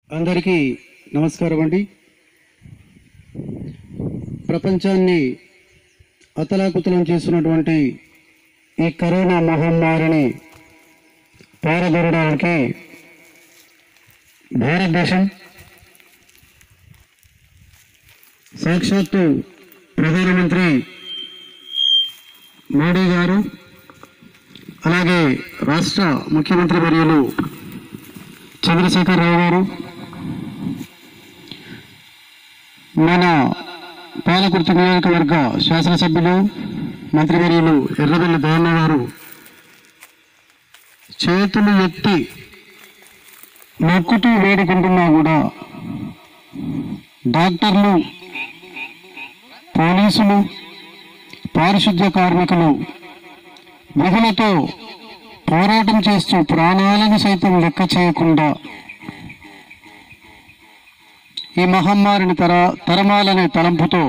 అందరికీ నమస్కారం అండి ప్రపంచాన్ని అతలాకుతలం చేస్తున్నటువంటి ఈ కరోనా మహమ్మారిని పారదొరడానికి భారతదేశం సాక్షాత్తు ప్రధానమంత్రి మోడీ గారు అలాగే రాష్ట్ర ముఖ్యమంత్రి వర్యులు చంద్రశేఖర్ రావు గారు మన పాలకుర్తి నియోజకవర్గ శాసనసభ్యులు మంత్రివర్యులు ఎర్రబెల్లి దయన్న గారు చేతులు ఎత్తి మొక్కుతూ వేడుకుంటున్నా కూడా డాక్టర్లు పోలీసులు పారిశుద్ధ్య కార్మికులు విధులతో పోరాటం చేస్తూ ప్రాణాలను సైతం లెక్క చేయకుండా ఈ మహమ్మారిని తర తరమాలనే తలంపుతో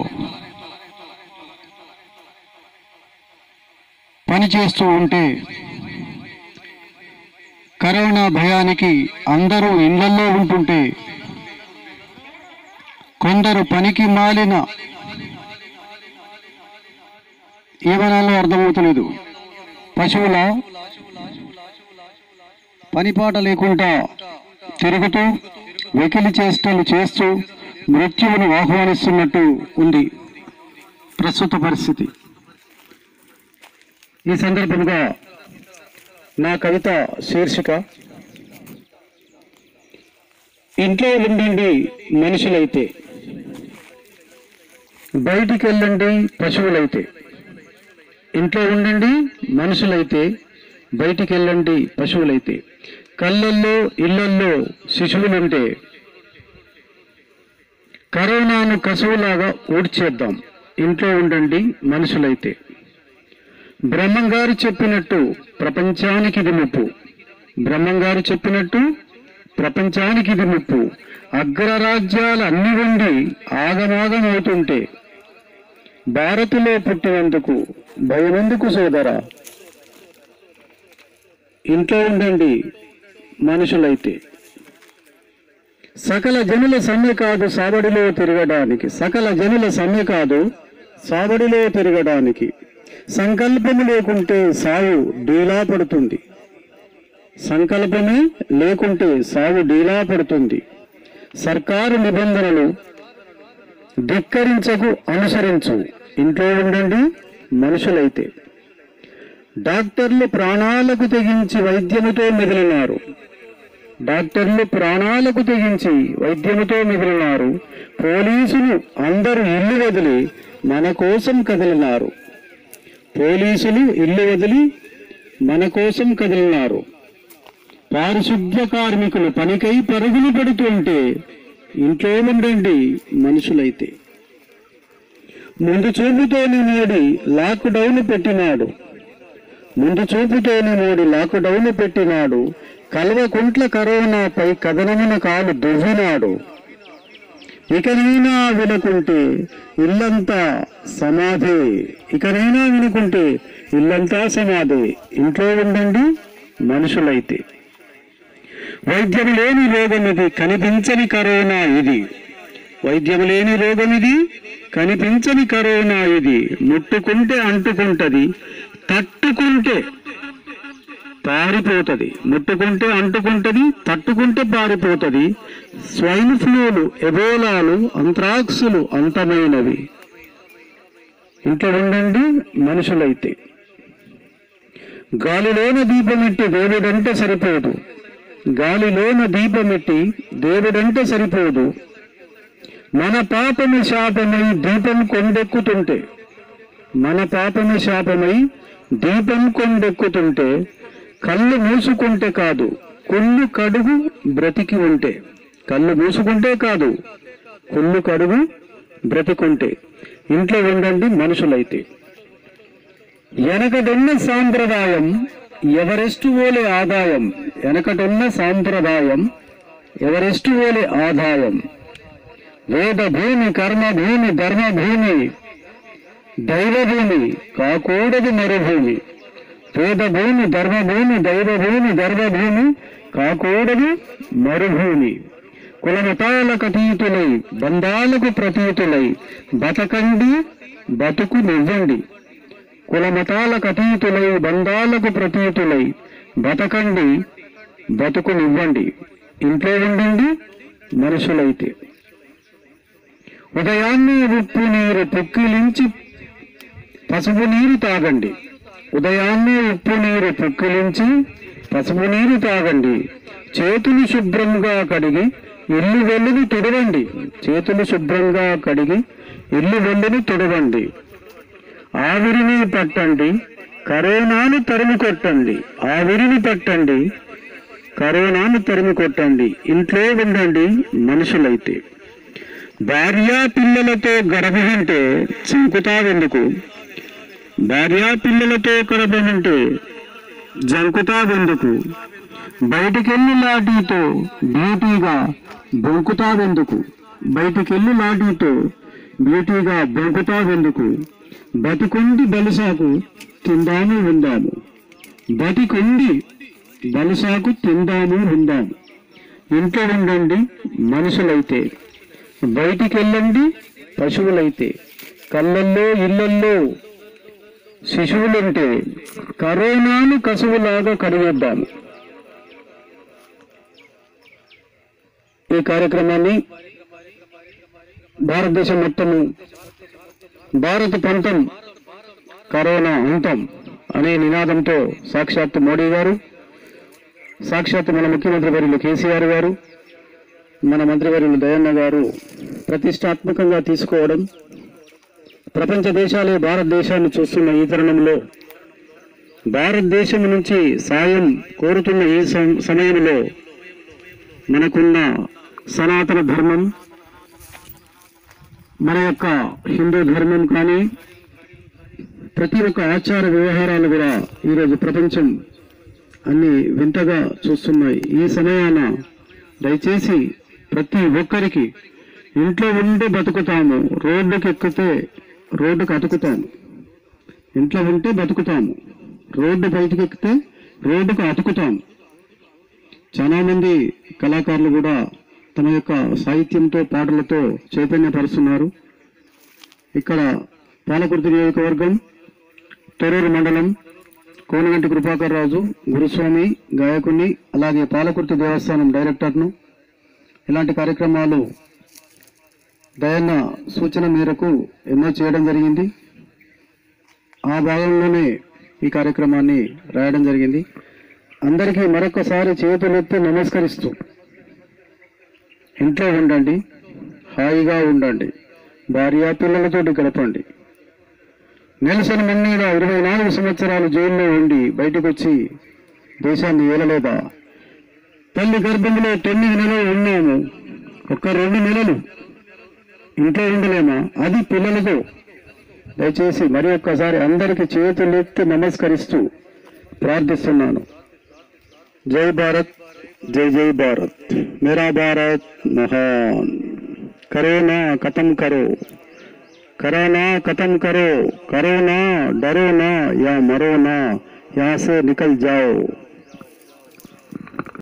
పనిచేస్తూ ఉంటే కరోనా భయానికి అందరూ ఇళ్లలో ఉంటుంటే కొందరు పనికి మాలిన ఏమనాలో అర్థమవుతలేదు పశువుల పనిపాట లేకుండా తిరుగుతూ వెకిలి చేష్టలు చేస్తూ మృత్యువును ఆహ్వానిస్తున్నట్టు ఉంది ప్రస్తుత పరిస్థితి ఈ సందర్భంగా నా కవిత శీర్షిక ఇంట్లో ఉండండి మనుషులైతే బయటికి వెళ్ళండి పశువులైతే ఇంట్లో ఉండండి మనుషులైతే బయటికి వెళ్ళండి పశువులైతే కళ్ళల్లో ఇళ్లల్లో శిశువులుంటే కరోనాను కసువులాగా ఊడ్చేద్దాం ఇంట్లో ఉండండి మనుషులైతే బ్రహ్మంగారు చెప్పినట్టు ప్రపంచానికి ఇది ముప్పు బ్రహ్మంగారు చెప్పినట్టు ప్రపంచానికి ఇది ముప్పు అగ్రరాజ్యాలు అన్ని ఉండి ఆగమాగం అవుతుంటే భారతిలో పుట్టినందుకు భయమెందుకు సోదరా ఇంట్లో ఉండండి మనుషులైతే సకల జనుల సమ్మె కాదు సావడిలో తిరగడానికి సకల జనుల సమ్మె కాదు సావడిలో తిరగడానికి సంకల్పము లేకుంటే సావు డీలా పడుతుంది సంకల్పమే లేకుంటే సావు డీలా పడుతుంది సర్కారు నిబంధనలు ధిక్కరించకు అనుసరించు ఇంట్లో ఉండండి మనుషులైతే డాక్టర్లు ప్రాణాలకు తెగించి వైద్యముతో మిగిలినారు డాక్టర్లు ప్రాణాలకు తెగించి వైద్యముతో మిగిలినారు పోలీసులు అందరూ ఇల్లు వదిలి మన కోసం కదిలినారు పోలీసులు ఇల్లు వదిలి మన కోసం కదిలినారు పారిశుద్ధ్య కార్మికులు పనికై పరుగులు పెడుతుంటే ఇంట్లో ఉండండి మనుషులైతే ముందు చూపుతోని మోడి లాక్డౌన్ పెట్టినాడు ముందు చూపుతోని మోడి లాక్డౌన్ పెట్టినాడు కల్వకుంట్ల కరోనాపై కథనమున కాలు దువ్వినాడు ఇకనైనా వినుకుంటే ఇల్లంతా సమాధే ఇకనైనా వినుకుంటే ఇల్లంతా సమాధే ఇంట్లో ఉండండి మనుషులైతే వైద్యం లేని రోగం ఇది కనిపించని కరోనా ఇది వైద్యం లేని రోగం ఇది కనిపించని కరోనా ఇది ముట్టుకుంటే అంటుకుంటది తట్టుకుంటే పారిపోతుంది ముట్టుకుంటే అంటుకుంటది తట్టుకుంటే పారిపోతుంది స్వైన్ ఫ్లూలు ఎబోలాలు అంత్రాక్సులు అంతమైనవి ఇంట్లో ఉండండి మనుషులైతే గాలిలోన దీపమెట్టి దేవుడంటే సరిపోదు గాలిలోన దీపమెట్టి దేవుడంటే సరిపోదు మన పాపము శాపమై దీపం కొండెక్కుతుంటే మన పాపము శాపమై దీపం కొండెక్కుతుంటే కళ్ళు మూసుకుంటే కాదు కుళ్ళు కడుగు బ్రతికి ఉంటే కళ్ళు మూసుకుంటే కాదు కుళ్ళు కడుగు బ్రతికుంటే ఇంట్లో ఉండండి మనుషులైతే వెనకడున్న సాంప్రదాయం ఎవరెస్టు ఓలే ఆదాయం వెనకటున్న సాంప్రదాయం ఎవరెస్టు ఓలే ఆదాయం వేద భూమి కర్మ భూమి ధర్మ భూమి దైవ భూమి కాకూడదు మరుభూమి వేద భూమి ధర్మ భూమి దైవ భూమి ధర్మ భూమి కాకూడదు మరుభూమి కులమతాలకు అతీతులై బంధాలకు ప్రతీతులై బతకండి బతుకు నివ్వండి కులమతాలకు అతీతులై బంధాలకు ప్రతీతులై బతకండి బతుకునివ్వండి ఇంట్లో ఉండండి మనుషులైతే ఉదయాన్నే ఉప్పు నీరు పుక్కిలించి పసుపు నీరు తాగండి ఉదయాన్నే ఉప్పు నీరు పుక్కిలించి పసుపు నీరు తాగండి చేతులు శుభ్రంగా కడిగి ఇల్లు వెళ్ళుని తుడవండి చేతులు శుభ్రంగా కడిగి ఇల్లు వెళ్ళుని తుడవండి ఆవిరిని పట్టండి కరోనాను తరిమి కొట్టండి ఆవిరిని పట్టండి కరోనాను తరిమి కొట్టండి ఇంట్లో ఉండండి మనుషులైతే భార్యా పిల్లలతో గర్భమంటే చంకుతావెందుకు భార్యా పిల్లలతో గర్భమంటే జంకుతావెందుకు బయటికెళ్ళి లాఠీతో బ్యూటీగా బొంకుతావెందుకు బయటికెళ్ళి లాఠీతో బ్యూటీగా బొంకుతావెందుకు బతికుండి బలిసాకు తిందాము ఉందాము బతికుండి బలిసాకు తిందాము ఉందాము ఇంట్లో ఉండండి మనుషులైతే బయటికి వెళ్ళండి పశువులైతే కళ్ళల్లో ఇళ్ళల్లో శిశువులుంటే కరోనాను కసువులాగా కడిగేద్దాము ఈ కార్యక్రమాన్ని భారతదేశం మొత్తము భారత పంతం కరోనా అంతం అనే నినాదంతో సాక్షాత్ మోడీ గారు సాక్షాత్ మన ముఖ్యమంత్రి వర్యులు కేసీఆర్ గారు మన మంత్రివర్యులు దయన్న గారు ప్రతిష్టాత్మకంగా తీసుకోవడం ప్రపంచ దేశాలే భారతదేశాన్ని చూస్తున్న ఈ తరుణంలో భారతదేశం నుంచి సాయం కోరుతున్న ఈ సం- సమయంలో మనకున్న సనాతన ధర్మం మన యొక్క హిందూ ధర్మం కానీ ప్రతి ఒక్క ఆచార వ్యవహారాలు కూడా ఈరోజు ప్రపంచం అన్ని వింతగా చూస్తున్నాయి ఈ సమయాన దయచేసి ప్రతి ఒక్కరికి ఇంట్లో ఉండి బతుకుతాము రోడ్డుకి ఎక్కితే రోడ్డుకు అతుకుతాము ఇంట్లో ఉంటే బతుకుతాము రోడ్డు బయటకు ఎక్కితే రోడ్డుకు అతుకుతాము చాలా మంది కళాకారులు కూడా తమ యొక్క సాహిత్యంతో పాటలతో చైతన్యపరుస్తున్నారు ఇక్కడ పాలకుర్తి నియోజకవర్గం తొరూరు మండలం కోనగంటి కృపాకర్ రాజు గురుస్వామి గాయకుని అలాగే పాలకుర్తి దేవస్థానం డైరెక్టర్ను ఇలాంటి కార్యక్రమాలు దయన్న సూచన మేరకు ఎన్నో చేయడం జరిగింది ఆ భాగంలోనే ఈ కార్యక్రమాన్ని రాయడం జరిగింది అందరికీ మరొకసారి చేతులెత్తి నమస్కరిస్తూ ఇంట్లో ఉండండి హాయిగా ఉండండి భార్యా పిల్లలతోటి గడపండి నెల్సన్ మన్నీడ ఇరవై నాలుగు సంవత్సరాలు జైల్లో ఉండి బయటకు వచ్చి దేశాన్ని ఏలలేదా తల్లి గర్భంలో తొమ్మిది నెలలు ఉన్నాము ఒక రెండు నెలలు ఇంట్లో ఉండలేమా అది పిల్లలతో దయచేసి మరి ఒక్కసారి అందరికి చేతులెత్తి నమస్కరిస్తూ ప్రార్థిస్తున్నాను జై భారత్ జై జై భారత్ మేరా భారత్ మహాన్ కరోనా ఖతం కరో కరోనా ఖతం కరో కరోనా డరో నా యా మరో నా యా సే నికల్ జాओ